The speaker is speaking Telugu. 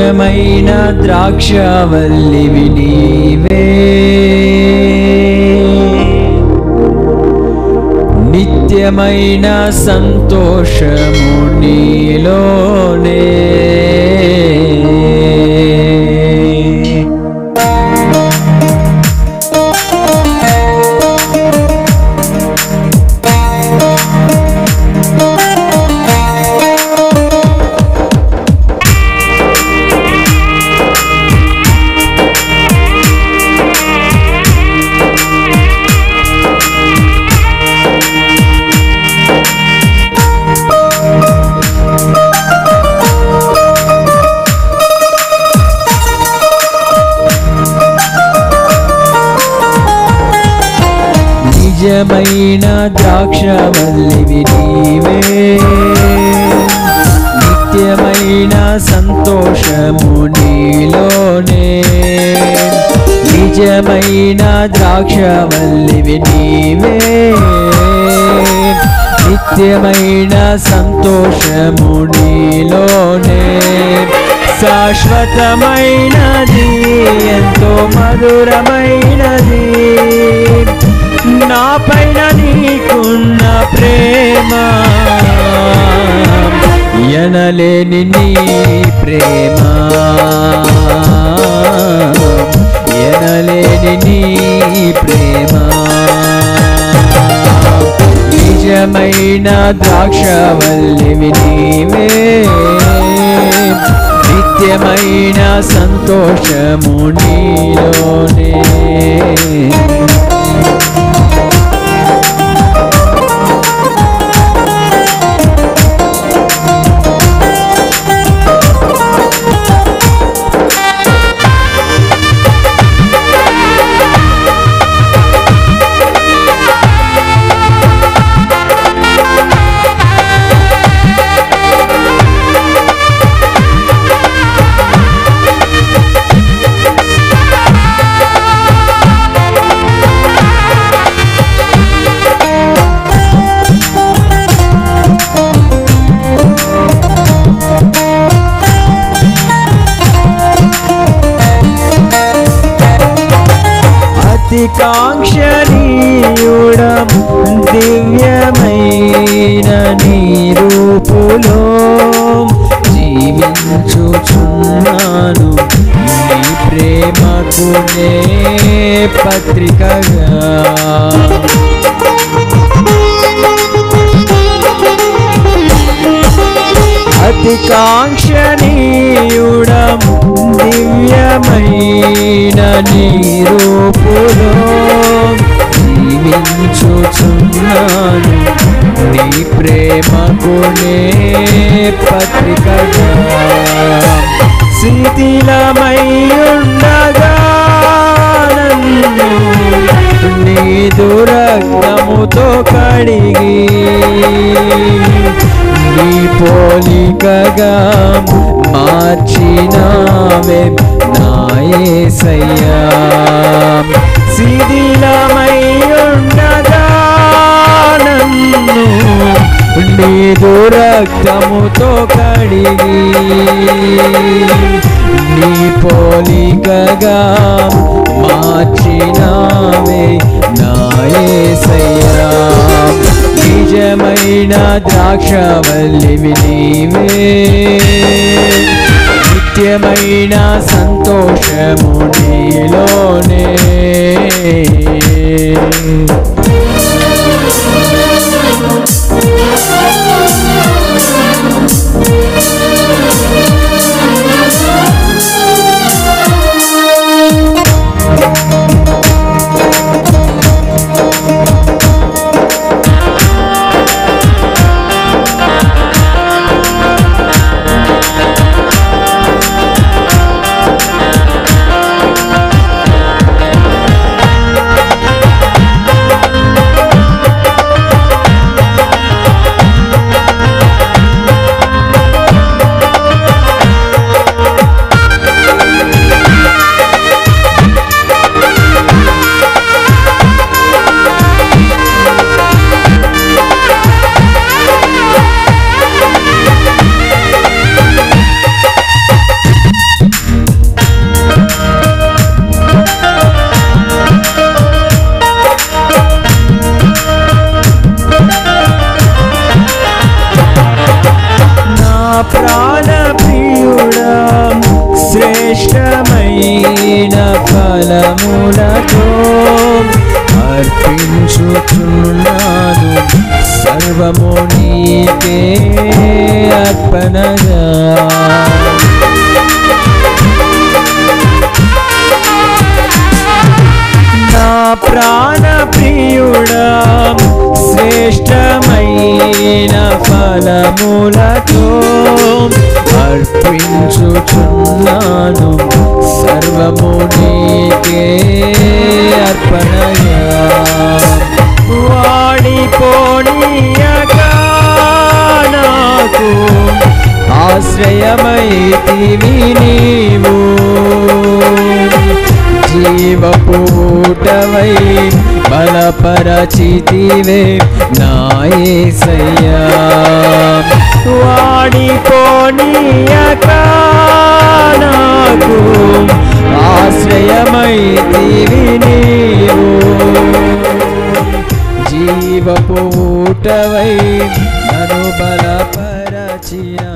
నిజమైన ద్రాక్షవల్లివి నీవే నిత్యమైన సంతోషము నీలోనే నిజమైన ద్రాక్షవల్లివి నీవే నిత్యమైన సంతోషము నీలోనే నిజమైన ద్రాక్షవల్లివి నీవే నిత్యమైన సంతోషము నీలోనే శాశ్వతమైనది ఎంతో మధురమైనది నా పైన నీకున్న ప్రేమ ఎనలేని నీ ప్రేమ ఎనలేని నీ ప్రేమ నిజమైన ద్రాక్షవల్లివి నీవే నిత్యమైన సంతోషము నీలోనే అతి కాంక్షణీయుడం దివ్యమైన నీ రూపులో జీవించుచున్నాను నీ ప్రేమకు నే పత్రికగా అతి కాంక్షణీయుడం దివ్యమైన నీ రూపులో జీవించుచున్నాను నీ ప్రేమకు నే పత్రికగా శిథిలమై ఉండగా నన్ను నీ దురక్తముతో కడిగి నీ పోలికగా మార్చినావే నాయసయ్యా శిథిలమై ఉండగా నన్ను నీ దురక్తముతో కడిగి నీ పోలికగా మార్చినావే నాయసయ్యా నిజమైన ద్రాక్షవల్లివి నీవే నిత్యమైన సంతోషము నీలోనే ప్రాణ ప్రియుడా శ్రేష్టమైన ఫలములతో అర్పించుచున్నాను సర్వము నీకే అర్పణగా నా ప్రాణ ప్రియుడా శ్రేష్టమైన ఫలములతో అర్పించుచున్నాను సర్వము నీకే అర్పణగా వాడిపోనీయక నాకు ఆశ్రయమైతివి నీవు జీవపూటవై బలపరచితివే నాయసయ్యా వాడిపోనీయక నాకు ఆశ్రయమైతివి నీవు జీవపూటవై నన్ను బలపరచిన